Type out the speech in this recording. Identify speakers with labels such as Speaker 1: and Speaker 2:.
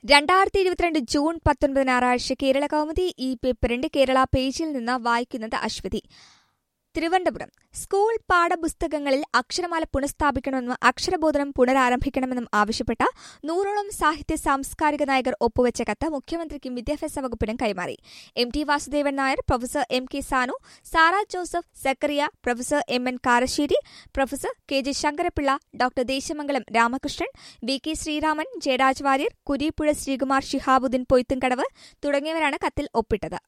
Speaker 1: രണ്ടായിരത്തി ഇരുപത്തിരണ്ട് ജൂൺ പത്തൊൻപത് ഞായറാഴ്ച കേരള കൗമുദി ഈ പേപ്പറിന്റെ കേരള പേജിൽ നിന്ന് വായിക്കുന്നത് അശ്വതി തിരുവനന്തപുരം സ്കൂൾ പാഠപുസ്തകങ്ങളിൽ അക്ഷരമാല പുനഃസ്ഥാപിക്കണമെന്നും അക്ഷരബോധനം പുനരാരംഭിക്കണമെന്നും ആവശ്യപ്പെട്ട നൂറോളം സാഹിത്യ സാംസ്കാരിക നായകർ ഒപ്പുവെച്ച കത്ത് മുഖ്യമന്ത്രിക്കും വിദ്യാഭ്യാസ വകുപ്പിനും കൈമാറി M T Vasudevan Nair professor M K Sanu Sara Joseph Zacharia professor M N Karassery professor K J Sankarapillai doctor Desamangalam Ramakrishnan V K Sreeraman Jayaraj Warrier Kureeppuzha Sreekumar Shihabuddin Poythumkadavu തുടങ്ങിയവരാണ് കത്തിൽ ഒപ്പിട്ടത്